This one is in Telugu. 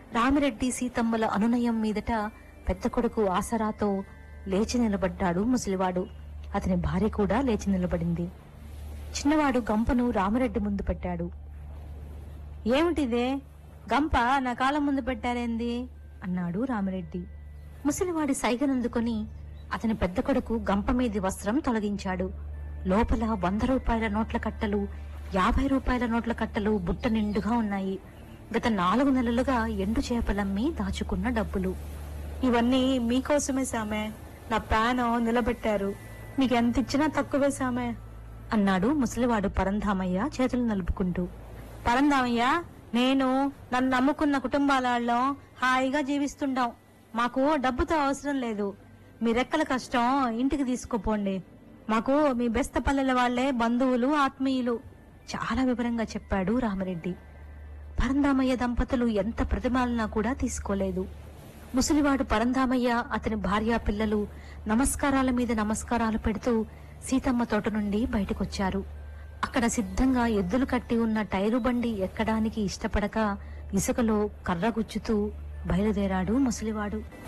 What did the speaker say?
రామిరెడ్డి సీతమ్మల అనునయం మీదట పెద్ద కొడుకు ఆసరాతో లేచి నిలబడ్డాడు ముసలివాడు అతని భార్య కూడా లేచి నిలబడింది చిన్నవాడు గంపను రామిరెడ్డి ముందు పెట్టాడు ఏమిటిదే గంప నా కాలం ముందు పెట్టారేంది అన్నాడు రామిరెడ్డి ముసలివాడి సైగనందుకొని అతని పెద్ద కొడుకు గంప మీది వస్త్రం తొలగించాడు లోపల వంద రూపాయల నోట్ల కట్టలు యాభై రూపాయల నోట్ల కట్టలు బుట్ట నిండుగా ఉన్నాయి గత నాలుగు నెలలుగా ఎండు చేపలమ్మి దాచుకున్న డబ్బులు ఇవన్నీ మీకోసమే సామే నా ప్యాను నిలబెట్టారు మీకు ఎంత ఇచ్చినా తక్కువే సామే అన్నాడు ముసలివాడు పరంధామయ్య చేతులు నలుపుకుంటూ పరందామయ్య నేను నన్ను నమ్ముకున్న కుటుంబాలలో హాయిగా జీవిస్తుంటాం మాకు డబ్బుతో అవసరం లేదు మీ రెక్కల కష్టం ఇంటికి తీసుకుపోండి మాకు మీ బెస్త పల్లెల వాళ్లే బంధువులు ఆత్మీయులు చాలా వివరంగా చెప్పాడు రామరెడ్డి పరందామయ్య దంపతులు ఎంత ప్రతిమాలనా కూడా తీసుకోలేదు ముసలివాడు పరందామయ్య అతని భార్య పిల్లలు నమస్కారాల మీద నమస్కారాలు పెడుతూ సీతమ్మ తోట నుండి బయటకొచ్చారు అక్కడ సిద్ధంగా ఎద్దులు కట్టి ఉన్న టైరు బండి ఎక్కడానికి ఇష్టపడక ఇసుకలో కర్ర గుచ్చుతూ బయలుదేరాడు ముసలివాడు